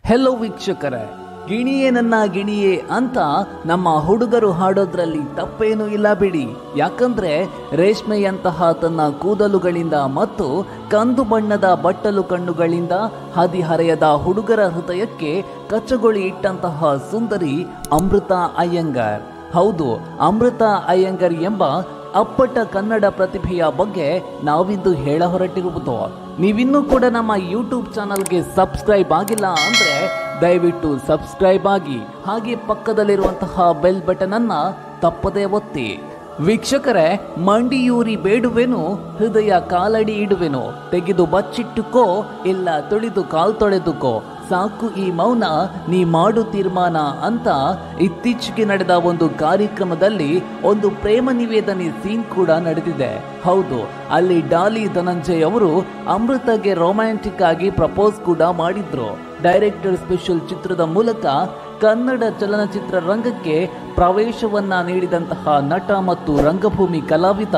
hello ವೀಕ್ಷಕರೇ ಗಿಣಿಯೇ ನನ್ನ ಗಿಣಿಯೇ ಅಂತ ನಮ್ಮ ಹುಡುಗರು ಹಾಡೋದ್ರಲ್ಲಿ ತಪ್ಪೇನೂ ಇಲ್ಲ ಬಿಡಿ ಯಾಕಂದ್ರೆ ರೇಷ್ಮೆಯಂತಹ ತನ್ನ ಕೂದಲುಗಳಿಂದ ಮತ್ತು ಕಂದು ಬಣ್ಣದ ಬಟ್ಟಲು ಕಣ್ಣುಗಳಿಂದ ಹದಿಹರೆಯದ ಹುಡುಗರ ಹೃದಯಕ್ಕೆ ಕಚ್ಚಗೊಳಿ ಇಟ್ಟಂತಹ ಸುಂದರಿ ಅಮೃತ ಅಯ್ಯಂಗಾರ್ ಹೌದು ಅಮೃತ ಅಯ್ಯಂಗರ್ ಎಂಬ ಅಪ್ಪಟ ಕನ್ನಡ ಪ್ರತಿಭೆಯ ಬಗ್ಗೆ ನಾವಿಂದು ಹೇಳ ಹೊರಟಿರುವುದು ನೀವಿನ್ನೂ ಕೂಡ ನಮ್ಮ ಯೂಟ್ಯೂಬ್ ಚಾನಲ್ಗೆ ಸಬ್ಸ್ಕ್ರೈಬ್ ಆಗಿಲ್ಲ ಅಂದ್ರೆ ದಯವಿಟ್ಟು ಸಬ್ಸ್ಕ್ರೈಬ್ ಆಗಿ ಹಾಗೆ ಪಕ್ಕದಲ್ಲಿರುವಂತಹ ಬೆಲ್ ಬಟನ್ ಅನ್ನ ತಪ್ಪದೇ ಒತ್ತಿ ವೀಕ್ಷಕರೇ ಮಂಡಿಯೂರಿ ಬೇಡುವೆನು ಹೃದಯ ಕಾಲಡಿ ಇಡುವೆನು ತೆಗೆದು ಬಚ್ಚಿಟ್ಟುಕೋ ಇಲ್ಲ ತುಳಿದು ಕಾಲ್ ತೊಳೆದುಕೋ ಸಾಕು ಈ ಮೌನ ನೀ ಮಾಡು ತೀರ್ಮಾನ ಅಂತ ಇತ್ತೀಚೆಗೆ ನಡೆದ ಒಂದು ಕಾರ್ಯಕ್ರಮದಲ್ಲಿ ಒಂದು ಪ್ರೇಮ ನಿವೇದನೆ ಸೀನ್ ಕೂಡ ನಡೆದಿದೆ ಹೌದು ಅಲ್ಲಿ ಡಾಲಿ ಧನಂಜಯ್ ಅವರು ಅಮೃತಗೆ ರೊಮ್ಯಾಂಟಿಕ್ ಆಗಿ ಪ್ರಪೋಸ್ ಕೂಡ ಮಾಡಿದ್ರು ಡೈರೆಕ್ಟರ್ ಸ್ಪೆಷಲ್ ಚಿತ್ರದ ಮೂಲಕ ಕನ್ನಡ ಚಲನಚಿತ್ರ ರಂಗಕ್ಕೆ ಪ್ರವೇಶವನ್ನ ನೀಡಿದಂತಹ ನಟ ಮತ್ತು ರಂಗಭೂಮಿ ಕಲಾವಿದ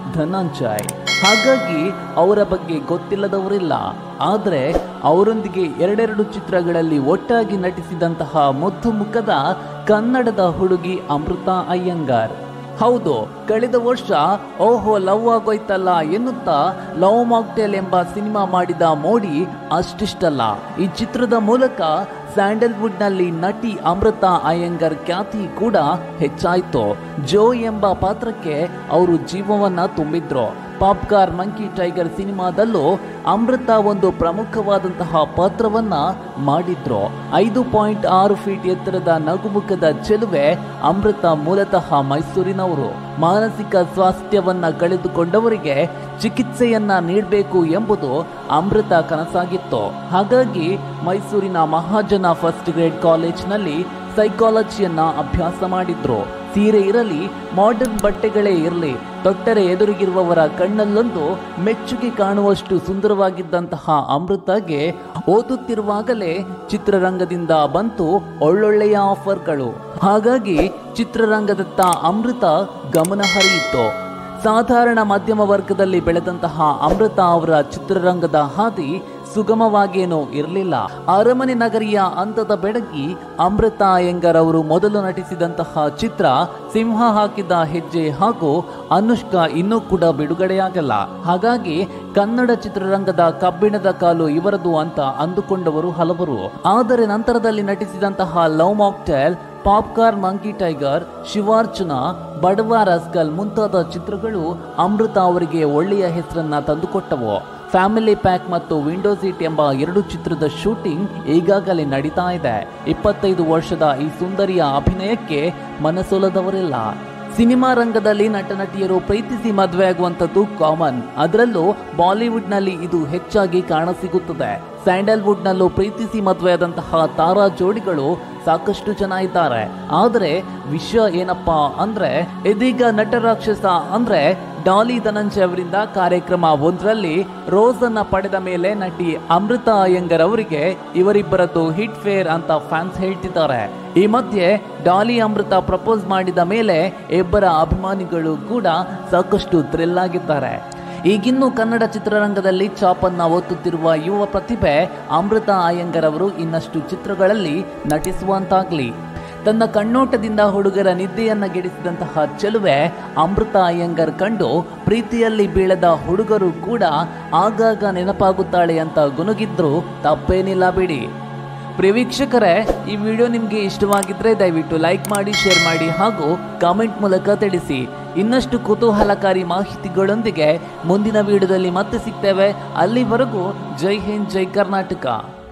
ಧನಂಜಯ್ ಹಾಗಾಗಿ ಅವರ ಬಗ್ಗೆ ಗೊತ್ತಿಲ್ಲದವರಿಲ್ಲ ಆದರೆ ಅವರೊಂದಿಗೆ ಎರಡೆರಡು ಚಿತ್ರಗಳಲ್ಲಿ ಒಟ್ಟಾಗಿ ನಟಿಸಿದಂತಹ ಮುದ್ದು ಮುಖದ ಕನ್ನಡದ ಹುಡುಗಿ ಅಮೃತ ಅಯ್ಯಂಗಾರ್ ಹೌದು ಕಳೆದ ವರ್ಷ ಓಹೋ ಲವ್ ಆಗೋಯ್ತಲ್ಲ ಎನ್ನುತ್ತಾ ಲವ್ ಮಾಕ್ಟೇಲ್ ಎಂಬ ಸಿನಿಮಾ ಮಾಡಿದ ಮೋಡಿ ಅಷ್ಟಿಷ್ಟಲ್ಲ ಈ ಚಿತ್ರದ ಮೂಲಕ ಸ್ಯಾಂಡಲ್ವುಡ್ ನಲ್ಲಿ ನಟಿ ಅಮೃತ ಅಯ್ಯಂಗರ್ ಖ್ಯಾತಿ ಕೂಡ ಹೆಚ್ಚಾಯಿತು ಜೋ ಎಂಬ ಪಾತ್ರಕ್ಕೆ ಅವರು ಜೀವವನ್ನ ತುಂಬಿದ್ರು ಪಾಪ್ಕಾರ್ ಮಂಕಿ ಟೈಗರ್ ಸಿನಿಮಾದಲ್ಲೂ ಅಮೃತ ಒಂದು ಪ್ರಮುಖವಾದಂತಹ ಪಾತ್ರವನ್ನ ಮಾಡಿದ್ರು ಐದು ಪಾಯಿಂಟ್ ಆರು ಫೀಟ್ ಎತ್ತರದ ನಗುಮುಖದ ಚೆಲುವೆ ಅಮೃತ ಮೂಲತಃ ಮೈಸೂರಿನವರು ಮಾನಸಿಕ ಸ್ವಾಸ್ಥ್ಯವನ್ನ ಕಳೆದುಕೊಂಡವರಿಗೆ ಚಿಕಿತ್ಸೆಯನ್ನ ನೀಡಬೇಕು ಎಂಬುದು ಅಮೃತ ಕನಸಾಗಿತ್ತು ಹಾಗಾಗಿ ಮೈಸೂರಿನ ಮಹಾಜನ ಫಸ್ಟ್ ಗ್ರೇಡ್ ಕಾಲೇಜ್ನಲ್ಲಿ ಸೈಕಾಲಜಿಯನ್ನ ಅಭ್ಯಾಸ ಮಾಡಿದ್ರು ಸೀರೆ ಇರಲಿ ಮಾಡರ್ನ್ ಬಟ್ಟೆಗಳೇ ಇರಲಿ ತೊಟ್ಟರೆ ಎದುರಿಗಿರುವವರ ಕಣ್ಣಲ್ಲೊಂದು ಮೆಚ್ಚುಗೆ ಕಾಣುವಷ್ಟು ಸುಂದರವಾಗಿದ್ದಂತಹ ಅಮೃತಗೆ ಓದುತ್ತಿರುವಾಗಲೇ ಚಿತ್ರರಂಗದಿಂದ ಬಂತು ಒಳ್ಳೊಳ್ಳೆಯ ಆಫರ್ಗಳು ಹಾಗಾಗಿ ಚಿತ್ರರಂಗದತ್ತ ಅಮೃತ ಗಮನ ಹರಿಯಿತು ಸಾಧಾರಣ ಮಧ್ಯಮ ವರ್ಗದಲ್ಲಿ ಬೆಳೆದಂತಹ ಅಮೃತ ಅವರ ಚಿತ್ರರಂಗದ ಹಾದಿ ಸುಗಮವಾಗೇನೂ ಇರಲಿಲ್ಲ ಅರಮನೆ ನಗರಿಯ ಅಂತದ ಬೆಡಗಿ ಅಮೃತ ಅಯ್ಯಂಗರ್ ಅವರು ಮೊದಲು ನಟಿಸಿದಂತಹ ಚಿತ್ರ ಸಿಂಹ ಹಾಕಿದ ಹೆಜ್ಜೆ ಹಾಗೂ ಅನುಷ್ಕಾ ಇನ್ನೂ ಕೂಡ ಬಿಡುಗಡೆಯಾಗಲ್ಲ ಹಾಗಾಗಿ ಕನ್ನಡ ಚಿತ್ರರಂಗದ ಕಬ್ಬಿಣದ ಕಾಲು ಇವರದು ಅಂತ ಅಂದುಕೊಂಡವರು ಹಲವರು ಆದರೆ ನಂತರದಲ್ಲಿ ನಟಿಸಿದಂತಹ love mocktail popcorn monkey tiger Shivarchana Badava rascal ಮುಂತಾದ ಚಿತ್ರಗಳು ಅಮೃತ ಅವರಿಗೆ ಒಳ್ಳೆಯ ಹೆಸರನ್ನ ತಂದುಕೊಟ್ಟವು ಫ್ಯಾಮಿಲಿ ಪ್ಯಾಕ್ ಮತ್ತು ವಿಂಡೋ ಸೀಟ್ ಎಂಬ ಎರಡು ಚಿತ್ರದ ಶೂಟಿಂಗ್ ಈಗಾಗಲೇ ನಡೀತಾ ಇದೆ ಇಪ್ಪತ್ತೈದು ವರ್ಷದ ಈ ಸುಂದರಿಯ ಅಭಿನಯಕ್ಕೆ ಮನಸೊಲದವರಿಲ್ಲ ಸಿನಿಮಾ ರಂಗದಲ್ಲಿ ನಟ ನಟಿಯರು ಪ್ರೀತಿಸಿ ಮದುವೆಯಾಗುವಂಥದ್ದು ಕಾಮನ್ ಅದರಲ್ಲೂ ಬಾಲಿವುಡ್ನಲ್ಲಿ ಇದು ಹೆಚ್ಚಾಗಿ ಕಾಣಸಿಗುತ್ತದೆ ಸ್ಯಾಂಡಲ್ವುಡ್ನಲ್ಲೂ ಪ್ರೀತಿಸಿ ಮದುವೆಯಾದಂತಹ ತಾರಾ ಜೋಡಿಗಳು ಸಾಕಷ್ಟು ಜನ ಇದ್ದಾರೆ ಆದರೆ ವಿಷಯ ಏನಪ್ಪಾ ಅಂದ್ರೆ ಇದೀಗ ನಟ ರಾಕ್ಷಸ ಅಂದ್ರೆ ಡಾಲಿ ಧನಂಜಯ್ ಅವರಿಂದ ಕಾರ್ಯಕ್ರಮ ಒಂದರಲ್ಲಿ ರೋಸ್ ಅನ್ನ ಪಡೆದ ಮೇಲೆ ನಟಿ ಅಮೃತ ಅಯ್ಯಂಗರ್ ಅವರಿಗೆ ಇವರಿಬ್ಬರದ್ದು ಹಿಟ್ ಫೇರ್ ಅಂತ ಫ್ಯಾನ್ಸ್ ಹೇಳ್ತಿದ್ದಾರೆ ಈ ಮಧ್ಯೆ ಡಾಲಿ ಅಮೃತ ಪ್ರಪೋಸ್ ಮಾಡಿದ ಮೇಲೆ ಇಬ್ಬರ ಅಭಿಮಾನಿಗಳು ಕೂಡ ಸಾಕಷ್ಟು ಥ್ರಿಲ್ ಆಗಿದ್ದಾರೆ ಈಗಿನ್ನೂ ಕನ್ನಡ ಚಿತ್ರರಂಗದಲ್ಲಿ ಚಾಪನ್ನ ಒತ್ತುತ್ತಿರುವ ಯುವ ಪ್ರತಿಭೆ ಅಮೃತ ಅಯ್ಯಂಗರ್ ಅವರು ಇನ್ನಷ್ಟು ಚಿತ್ರಗಳಲ್ಲಿ ನಟಿಸುವಂತಾಗ್ಲಿ ತನ್ನ ಕಣ್ಣೋಟದಿಂದ ಹುಡುಗರ ನಿದ್ದೆಯನ್ನ ಗೆಡಿಸಿದಂತಹ ಚೆಲುವೆ ಅಮೃತ ಅಯ್ಯಂಗರ್ ಕಂಡು ಪ್ರೀತಿಯಲ್ಲಿ ಬೀಳದ ಹುಡುಗರು ಕೂಡ ಆಗಾಗ ನೆನಪಾಗುತ್ತಾಳೆ ಅಂತ ಗುನುಗಿದ್ರು ತಪ್ಪೇನಿಲ್ಲ ಬಿಡಿ ಪ್ರಿಯ ವೀಕ್ಷಕರೇ ಈ ವಿಡಿಯೋ ನಿಮಗೆ ಇಷ್ಟವಾಗಿದ್ರೆ ದಯವಿಟ್ಟು ಲೈಕ್ ಮಾಡಿ ಶೇರ್ ಮಾಡಿ ಹಾಗೂ ಕಾಮೆಂಟ್ ಮೂಲಕ ತಿಳಿಸಿ ಇನ್ನಷ್ಟು ಕುತೂಹಲಕಾರಿ ಮಾಹಿತಿಗಳೊಂದಿಗೆ ಮುಂದಿನ ವಿಡಿಯೋದಲ್ಲಿ ಮತ್ತೆ ಸಿಗ್ತೇವೆ ಅಲ್ಲಿವರೆಗೂ ಜೈ ಹಿಂದ್ ಜೈ ಕರ್ನಾಟಕ